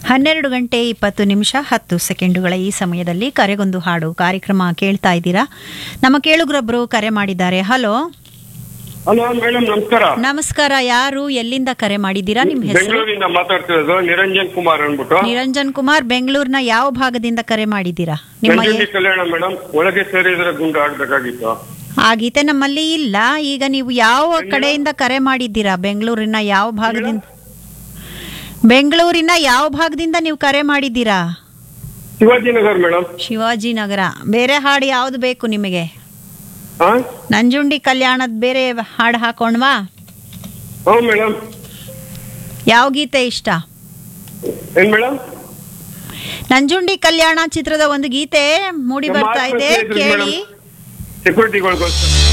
ಹನ್ನೆರಡು ಗಂಟೆ ಇಪ್ಪತ್ತು ನಿಮಿಷ ಹತ್ತು ಸೆಕೆಂಡುಗಳ ಈ ಸಮಯದಲ್ಲಿ ಕರೆಗೊಂದು ಹಾಡು ಕಾರ್ಯಕ್ರಮ ಕೇಳ್ತಾ ಇದ್ದೀರಾ ನಮ್ಮ ಕೇಳುಗರೊಬ್ಬರು ಕರೆ ಮಾಡಿದ್ದಾರೆ ಹಲೋ ಹಲೋ ಮೇಡಮ್ ನಮಸ್ಕಾರ ನಮಸ್ಕಾರ ಯಾರು ಎಲ್ಲಿಂದ ಕರೆ ಮಾಡಿದ್ದೀರಾ ನಿಮ್ಮ ಹೆಸರು ಬೆಂಗಳೂರಿಂದ ಮಾತಾಡ್ತಿರೋದು ನಿರಂಜನ್ ಕುಮಾರ್ ಅಂದ್ಬಿಟ್ಟು ನಿರಂಜನ್ ಕುಮಾರ್ ಬೆಂಗಳೂರಿನ ಯಾವ ಭಾಗದಿಂದ ಕರೆ ಮಾಡಿದ್ದೀರಾ ನಿಮ್ಮ ನಂಜುಂಡಿ ಎ- ಕಲ್ಯಾಣ ಮೇಡಮ್ ಒಳಗೆ ಸೇರಿದ್ರೆ ಗುಂಡು ಆಡ್ಬೇಕಾಗಿತ್ತು ಆ ಗೀತೆ ನಮ್ಮಲ್ಲಿ ಇಲ್ಲ ಈಗ ನೀವು ಯಾವ ಕಡೆಯಿಂದ ಕರೆ ಮಾಡಿದ್ದೀರಾ ಬೆಂಗಳೂರಿನ ಯಾವ ಭಾಗದಿಂದ ಬೆಂಗಳೂರಿನ ಯಾವ ಭಾಗದಿಂದ ನೀವು ಕರೆ ಮಾಡಿದ್ದೀರಾ ಶಿವಾಜಿನಗರ್ ಮೇಡಮ್ ಶಿವಾಜಿನಗರ ಬೇರೆ ಹಾಡು ಯಾವ್ದು ಬೇಕು ನಿಮಗೆ ಹಾ ನಂಜುಂಡಿ ಕಲ್ಯಾಣದ ಬೇರೆ ಹಾಡು ಹಾಕೊಂಡ್ವಾ ಹ್ಞೂ ಮೇಡಮ್ ಯಾವ ಗೀತೆ ಇಷ್ಟ ಏನ್ ಮೇಡಮ್ ನಂಜುಂಡಿ ಕಲ್ಯಾಣ ಚಿತ್ರದ ಒಂದು ಗೀತೆ ಮೂಡಿ ಬರ್ತಾ ಇದೆ ಕೇಳಿ ಸೆಕ್ಯೂರಿಟಿಗಳಿಗೋಸ್ಕರ